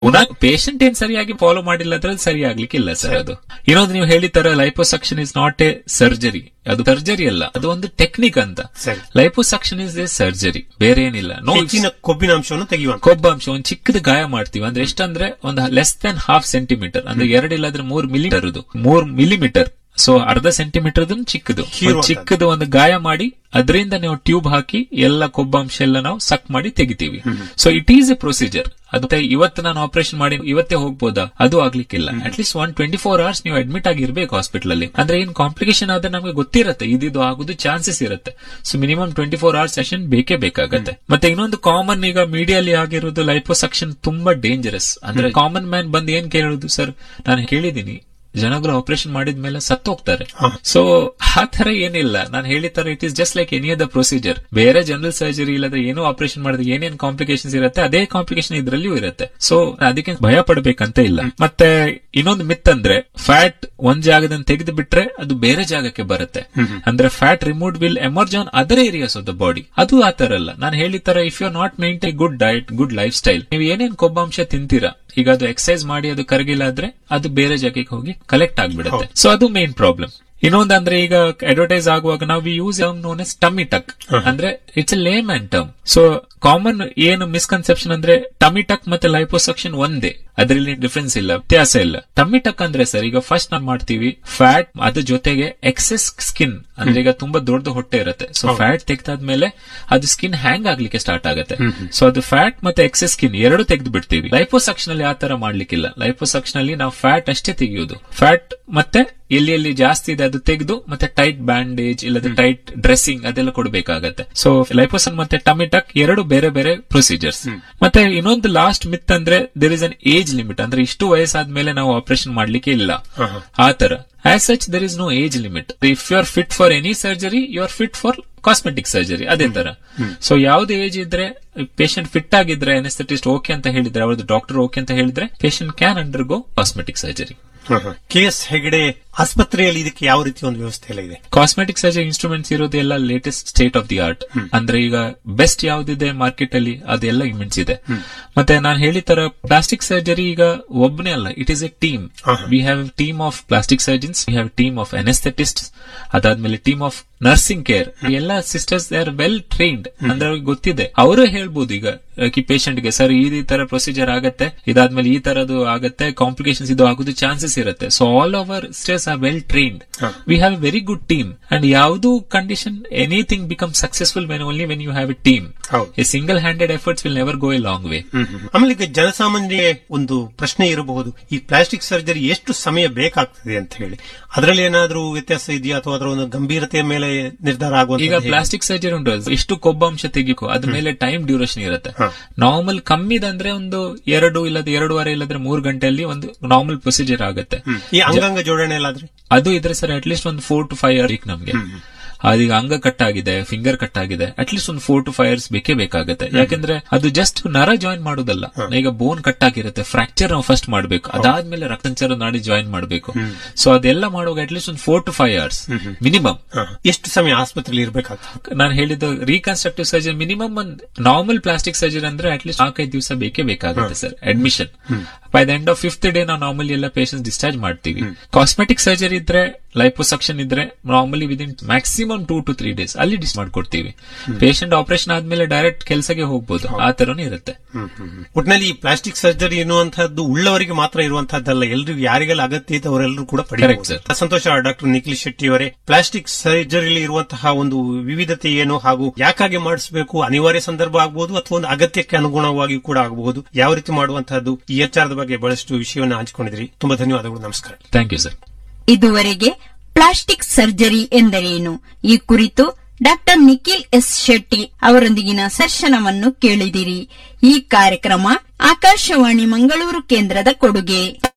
ಪುನಃ ಪೇಷಂಟ್ ಏನ್ ಸರಿಯಾಗಿ ಫಾಲೋ ಮಾಡಿಲ್ಲ ಅಂದ್ರೆ ಅದು ಸರಿ ಆಗ್ಲಿಕ್ಕಿಲ್ಲ ಸರ್ ಅದು ಇನ್ನೊಂದು ನೀವು ಹೇಳಿತರ liposuction is not a surgery ಅದು ಸರ್ಜರಿ ಅಲ್ಲ ಅದು ಒಂದು ಟೆಕ್ನಿಕ್ ಅಂತ ಸರಿ ಲೈಪೋಸಕ್ಷನ್ ಇಸ್ ಎ ಸರ್ಜರಿ ಬೇರೆ ಏನಿಲ್ಲ ನೋ ಹೆಚ್ಚಿನ ಕೊಬ್ಬಿನಾಂಶವನ್ನು ತೆಗೆಯುವಂತ ಕೊಬ್ಬಾಂಶ ಒಂದು ಚಿಕ್ಕದ ಗಾಯ ಮಾಡ್ತೀವಿ ಅಂದ್ರೆ ಎಷ್ಟಂದ್ರೆ ಒಂದು ಲೆಸ್ ದನ್ ಹಾಫ್ ಸೆಂಟಿಮೀಟರ್ ಅಂದ್ರೆ ಎರಡು ಇಲ್ಲಾದ್ರೆ ಮೂರ್ ಮಿಲಿಮೀಟರ್ ಮೂರ್ ಮಿಲಿಮೀಟರ್ ಸೊ ಅರ್ಧ ಸೆಂಟಿಮೀಟರ್ ಚಿಕ್ಕದು ಒಂದ್ ಹೀರುವಂತದ್ದು. ಚಿಕ್ಕದು ಒಂದು ಗಾಯ ಮಾಡಿ ಅದರಿಂದ ನೀವು ಟ್ಯೂಬ್ ಹಾಕಿ ಎಲ್ಲ ಕೊಬ್ಬಾಂಶ ಎಲ್ಲ ನಾವು ಸಕ್ ಮಾಡಿ ತೆಗಿತೀವಿ so it is a procedure ಅದು ಮತ್ತೆ ಇವತ್ತು ನಾನು ಆಪರೇಷನ್ ಮಾಡಿ ಇವತ್ತೇ ಹೋಗ್ಬೋದಾ ಅದು ಆಗ್ಲಿಕ್ಕಿಲ್ಲ at least one twenty four hours ನೀವು ಅಡ್ಮಿಟ್ ಆಗಿರ್ಬೇಕು ಹಾಸ್ಪಿಟಲ್ ಅಲ್ಲಿ ಅಂದ್ರೆ ಏನ್ ಕಾಂಪ್ಲಿಕೇಶನ್ ಆದ್ರೆ ನಮಗೆ ಗೊತ್ತಿರತ್ತೆ ಇದಿದು ಆಗುದು ಚಾನ್ಸಸ್ ಇರುತ್ತೆ so minimum twenty four hours session ಬೇಕೇ ಬೇಕಾಗತ್ತೆ ಮತ್ತೆ ಇನ್ನೊಂದು ಕಾಮನ್ ಈಗ ಮೀಡಿಯಲ್ಲಿ ಆಗಿರೋದು ಲೈಪೋಸಕ್ಷನ್ ತುಂಬಾ ಡೇಂಜರಸ್ ಅಂದ್ರೆ ಕಾಮನ್ ಮ್ಯಾನ್ ಬಂದು ಏನ್ ಕೇಳೋದು ಸರ್ ನಾನು ಕೇಳಿದೀನಿ ಜನಗಳು ಆಪರೇಷನ್ ಮಾಡಿದ್ಮೇಲೆ ಸತ್ತೋಗ್ತಾರೆ ಸೊ ಆ ತರ ಏನಿಲ್ಲ ನಾನು ಹೇಳಿದ it is just like any ಅದ ಪ್ರೊಸೀಜರ್ ಬೇರೆ ಜನರಲ್ ಸರ್ಜರಿ ಇಲ್ಲದ್ರೆ ಏನೋ ಆಪರೇಷನ್ ಮಾಡಿದ್ರೆ ಏನೇನ್ ಕಾಂಪ್ಲಿಕೇಶನ್ಸ್ ಇರುತ್ತೆ ಅದೇ ಕಾಂಪ್ಲಿಕೇಶನ್ ಇದ್ರಲ್ಲಿಯೂ ಇರುತ್ತೆ ಸೊ ಅದಕ್ಕೆ ಭಯ ಪಡಬೇಕಂತ ಇಲ್ಲ ಮತ್ತೆ ಇನ್ನೊಂದು ಮಿತ್ ಅಂದ್ರೆ ಫ್ಯಾಟ್ ಒಂದ್ ಜಾಗದಿಂದ ತೆಗೆದು ಬಿಟ್ರೆ ಅದು ಬೇರೆ ಜಾಗಕ್ಕೆ ಬರುತ್ತೆ ಅಂದ್ರೆ fat remove will emerge on other areas of the body ಅದು ಆ ತರ ಅಲ್ಲ ನಾನು ಹೇಳಿದ ತರ if you are not maintain good diet good lifestyle ನೀವು ಏನೇನ್ ಕೊಬ್ಬಾಂಶ ತಿಂತೀರಾ ಈಗ ಅದು ಎಕ್ಸರ್ಸೈಸ್ ಮಾಡಿ ಅದು ಕರಗಿಲ್ಲ ಆದ್ರೆ ಅದು ಬೇರೆ ಜಾಗಕ್ಕೆ ಹೋಗಿ ಕಲೆಕ್ಟ್ ಆಗ್ಬಿಡುತ್ತೆ ಸೊ ಅದು ಮೇನ್ ಪ್ರಾಬ್ಲಮ್ ಇನ್ನೊಂದಂದ್ರೆ ಈಗ ಅಡ್ವರ್ಟೈಸ್ ಆಗುವಾಗ ನಾವು use known as tummy tuck ಅಂದ್ರೆ it's a layman term so common ಏನು ಮಿಸ್ಕನ್ಸೆಪ್ಷನ್ ಅಂದ್ರೆ ಟಮಿ ಟಕ್ ಮತ್ತೆ ಲೈಪೋಸಕ್ಷನ್ ಒಂದೇ ಅದರಲ್ಲಿ ಡಿಫ್ರೆನ್ಸ್ ಇಲ್ಲ ವ್ಯತ್ಯಾಸ ಇಲ್ಲ ಟಮಿ ಟಕ್ ಅಂದ್ರೆ ಸರ್ ಈಗ ಫಸ್ಟ್ ನಾವು ಮಾಡ್ತೀವಿ ಫ್ಯಾಟ್ ಅದ್ರ ಜೊತೆಗೆ ಎಕ್ಸೆಸ್ ಸ್ಕಿನ್ ಅಂದ್ರೆ ಈಗ ತುಂಬಾ ದೊಡ್ಡ ಹೊಟ್ಟೆ ಇರುತ್ತೆ ಸೊ ಫ್ಯಾಟ್ ತೆಗ್ದಾದ್ಮೇಲೆ ಅದು ಸ್ಕಿನ್ ಹ್ಯಾಂಗ್ ಆಗ್ಲಿಕ್ಕೆ ಸ್ಟಾರ್ಟ್ ಆಗುತ್ತೆ ಸೊ ಅದು ಫ್ಯಾಟ್ ಮತ್ತೆ ಎಕ್ಸೆಸ್ ಸ್ಕಿನ್ ಎರಡು ತೆಗೆದು ಬಿಡ್ತೀವಿ ಲೈಪೋಸಕ್ಷನ್ ಅಲ್ಲಿ ಆ ತರ ಮಾಡ್ಲಿಕ್ಕಿಲ್ಲ ಲೈಪೋಸಕ್ಷನ್ ಅಲ್ಲಿ ನಾವು ಫ್ಯಾಟ್ ಅಷ್ಟೇ ತೆಗೆಯೋದು ಫ್ಯಾಟ್ ಮತ್ತೆ ಎಲ್ಲಿ ಎಲ್ಲಿ ಜಾಸ್ತಿ ಇದೆ ಅದು ತೆಗೆದು ಮತ್ತೆ ಟೈಟ್ ಬ್ಯಾಂಡೇಜ್ ಇಲ್ಲದೆ ಟೈಟ್ ಡ್ರೆಸ್ಸಿಂಗ್ ಅದೆಲ್ಲ ಕೊಡಬೇಕಾಗತ್ತೆ ಸೊ ಲೈಪೋಸನ್ ಮತ್ತೆ ಟಮಿಟಕ್ ಎರಡು ಬೇರೆ ಬೇರೆ ಪ್ರೊಸೀಜರ್ಸ್ ಮತ್ತೆ ಇನ್ನೊಂದು ಲಾಸ್ಟ್ ಮಿತ್ ಅಂದ್ರೆ there is an age limit ಅಂದ್ರೆ ಇಷ್ಟು ವಯಸ್ಸಾದ್ಮೇಲೆ ನಾವು ಆಪರೇಷನ್ ಮಾಡ್ಲಿಕ್ಕೆ ಇಲ್ಲ ಆ ತರ as such there is no age limit if you are fit for any surgery you are fit for cosmetic surgery ಅದೇ ತರ ಸೊ ಯಾವ್ದು ಏಜ್ ಇದ್ರೆ ಪೇಷಂಟ್ ಫಿಟ್ ಆಗಿದ್ರೆ ಅನೆಸ್ಥೆಟಿಸ್ಟ್ ಓಕೆ ಅಂತ ಹೇಳಿದ್ರೆ ಅವ್ರದ್ದು ಡಾಕ್ಟರ್ ಓಕೆ ಅಂತ ಹೇಳಿದ್ರೆ patient can undergo cosmetic surgery K S Hegde ಆಸ್ಪತ್ರೆಯಲ್ಲಿ ಇದಕ್ಕೆ ಯಾವ ರೀತಿ ಒಂದು ವ್ಯವಸ್ಥೆ ಎಲ್ಲ ಇದೆ ಕಾಸ್ಮೆಟಿಕ್ ಸರ್ಜರಿ ಇನ್ಸ್ಟ್ರೂಮೆಂಟ್ಸ್ ಇರೋದು ಎಲ್ಲ latest state of the art ಅಂದ್ರೆ ಈಗ ಬೆಸ್ಟ್ ಯಾವ್ದಿದೆ ಮಾರ್ಕೆಟ್ ಅಲ್ಲಿ ಅದೆಲ್ಲ ಇಮೆಂಟ್ಸ್ ಇದೆ ಮತ್ತೆ ನಾನು ಹೇಳಿದ ತರ ಪ್ಲಾಸ್ಟಿಕ್ ಸರ್ಜರಿ ಈಗ ಒಬ್ಬನೇ ಅಲ್ಲ it is a team we have team of plastic surgeons we have team of anaesthetist ಅದಾದ್ಮೇಲೆ ಟೀಮ್ ಆಫ್ ನರ್ಸಿಂಗ್ ಕೇರ್ ಎಲ್ಲ sisters they are well trained ಅಂದ್ರೆ ಅವ್ರಿಗೆ ಗೊತ್ತಿದೆ ಅವರು ಹೇಳ್ಬೋದು ಈಗ ಕಿ ಪೇಷಂಟ್ ಗೆ ಸರ್ ಈ ತರ ಪ್ರೊಸೀಜರ್ ಆಗತ್ತೆ ಇದಾದ್ಮೇಲೆ ಈ ತರದ್ದು ಆಗತ್ತೆ ಕಾಂಪ್ಲಿಕೇಶನ್ಸ್ ಇದು ಆಗೋದು ಚಾನ್ಸಸ್ ಇರುತ್ತೆ so all our staffs are well trained we have very good team and ಯಾವುದು condition anything become successful when only when you have a team ಹೌದು. A single handed efforts will never go a long way ಆಮೇಲೆ ಈಗ ಜನಸಾಮಾನ್ಯರಿಗೆ ಒಂದು ಪ್ರಶ್ನೆ ಇರಬಹುದು ಈ plastic surgery ಎಷ್ಟು ಸಮಯ ಬೇಕಾಗ್ತದೆ ಅಂತ ಹೇಳಿ ಅದರಲ್ಲಿ ಏನಾದ್ರೂ ವ್ಯತ್ಯಾಸ ಇದೆಯಾ ಅಥವಾ ಅದರ ಒಂದು ಗಂಭೀರತೆಯ ಮೇಲೆ ನಿರ್ಧಾರ ಈಗ ಆಗುವಂತ ಪ್ಲಾಸ್ಟಿಕ್ ಸರ್ಜರಿ ಉಂಟು ಎಷ್ಟು ಕೊಬ್ಬಾಂಶ ತೆಗಿಕೋ ಅದ್ರ ಮೇಲೆ ಟೈಮ್ ಡ್ಯೂರೇಷನ್ ಇರುತ್ತೆ ನಾರ್ಮಲ್ ಕಮ್ಮಿದಂದ್ರೆ ಒಂದು ಎರಡು ಇಲ್ಲದ ಎರಡೂವರೆ ಇಲ್ಲದ್ರೆ ಮೂರು ಗಂಟೆಯಲ್ಲಿ ಒಂದು ನಾರ್ಮಲ್ ಪ್ರೊಸೀಜರ್ ಆಗುತ್ತೆ ಈ ಅಂಗಾಂಗ ಜೋಡಣೆ ಎಲ್ಲಾದ್ರೆ ಅದು ಇದ್ರೆ ಸರ್ ಅಟ್ಲೀಸ್ಟ್ ಒಂದು ಫೋರ್ ಟು ಫೈವ್ ಇಯರ್ ನಮ್ಗೆ ಅದೀಗ ಅಂಗ ಕಟ್ ಆಗಿದೆ ಫಿಂಗರ್ ಕಟ್ ಆಗಿದೆ ಅಟ್ಲೀಸ್ಟ್ ಒಂದು ಫೋರ್ ಟು ಫೈವ್ ಇಯರ್ಸ್ ಬೇಕೇ ಬೇಕಾಗುತ್ತೆ ಯಾಕಂದ್ರೆ ಅದು ಜಸ್ಟ್ ನರ ಜಾಯಿನ್ ಮಾಡೋದಲ್ಲ ಈಗ ಬೋನ್ ಕಟ್ ಆಗಿರುತ್ತೆ ಫ್ರಾಕ್ಚರ್ ನಾವು ಫಸ್ಟ್ ಮಾಡಬೇಕು ಅದಾದ್ಮೇಲೆ ರಕ್ತಂಚರ ನಾಡಿ ಜಾಯಿನ್ ಮಾಡಬೇಕು ಸೊ ಅದೆಲ್ಲ ಮಾಡುವಾಗ ಅಟ್ಲೀಸ್ಟ್ ಒಂದು four to five years minimum ಹ. ಎಷ್ಟು ಸಮಯ ಆಸ್ಪತ್ರೆಯಲ್ಲಿ ಇರಬೇಕಾಗ್ತದೆ ನಾನು ಹೇಳಿದ ರೀಕನ್ಸ್ಟ್ರಕ್ಟಿವ್ ಸರ್ಜರಿ ಮಿನಿಮಮ್ ಒಂದು ನಾರ್ಮಲ್ ಪ್ಲಾಸ್ಟಿಕ್ ಸರ್ಜರಿ ಅಂದ್ರೆ ಅಟ್ಲೀಸ್ಟ್ ನಾಲ್ಕೈದು ದಿವಸ ಬೇಕೇ ಬೇಕಾಗುತ್ತೆ sir admission by the end of fifth day ನಾವು ನಾರ್ಮಲಿ ಎಲ್ಲ ಪೇಷಂಟ್ ಡಿಸ್ಚಾರ್ಜ್ ಮಾಡ್ತೀವಿ ಕಾಸ್ಮೆಟಿಕ್ ಸರ್ಜರಿ ಇದ್ರೆ ಲೈಪೋಸಕ್ಷನ್ ಇದ್ರೆ normally within maximum two to three days ಅಲ್ಲಿ ಡಿಸ್ ಮಾಡ್ಕೊಡ್ತೀವಿ ಪೇಷಂಟ್ ಆಪರೇಷನ್ ಆದ್ಮೇಲೆ ಡೈರೆಕ್ಟ್ ಕೆಲಸಕ್ಕೆ ಹೋಗ್ಬೋದು ಆ ತರನು ಇರುತ್ತೆ ಒಟ್ಟಿನಲ್ಲಿ ಈ ಪ್ಲಾಸ್ಟಿಕ್ ಸರ್ಜರಿ ಎನ್ನುವಂತಹದ್ದು ಉಳ್ಳವರಿಗೆ ಮಾತ್ರ ಇರುವಂತಹದ್ದಲ್ಲ ಎಲ್ರಿಗೂ ಯಾರಿಗೆಲ್ಲ ಅಗತ್ಯ ಇದೆ ಅವರೆಲ್ಲರೂ ಕೂಡ Correct, ಪಡೆಯಬಹುದು ಸಂತೋಷ ಡಾಕ್ಟರ್ ನಿಖಿಲ್ ಶೆಟ್ಟಿ ಅವರೇ ಪ್ಲಾಸ್ಟಿಕ್ ಸರ್ಜರಿಲಿ ಇರುವಂತಹ ಒಂದು ವಿವಿಧತೆ ಏನು ಹಾಗೂ ಯಾಕಾಗಿ ಮಾಡಿಸಬೇಕು ಅನಿವಾರ್ಯ ಸಂದರ್ಭ ಆಗಬಹುದು ಅಥವಾ ಒಂದು ಅಗತ್ಯಕ್ಕೆ ಅನುಗುಣವಾಗಿ ಕೂಡ ಆಗಬಹುದು ಯಾವ ರೀತಿ ಮಾಡುವಂತಹದ್ದು ಈ ಎಚ್ಚಾರದ ಬಗ್ಗೆ ಬಹಳಷ್ಟು ವಿಷಯವನ್ನು ಹಂಚಿಕೊಂಡಿದ್ರಿ ತುಂಬಾ ಧನ್ಯವಾದಗಳು ನಮಸ್ಕಾರ ಥ್ಯಾಂಕ್ ಯು ಸರ್ ಇದುವರೆಗೆ ಪ್ಲಾಸ್ಟಿಕ್ ಸರ್ಜರಿ ಎಂದರೇನು ಈ ಕುರಿತು ಡಾಕ್ಟರ್ ನಿಖಿಲ್ ಎಸ್ ಶೆಟ್ಟಿ ಅವರೊಂದಿಗಿನ ಸಂದರ್ಶನವನ್ನು ಕೇಳಿದಿರಿ ಈ ಕಾರ್ಯಕ್ರಮ ಆಕಾಶವಾಣಿ ಮಂಗಳೂರು ಕೇಂದ್ರದ ಕೊಡುಗೆ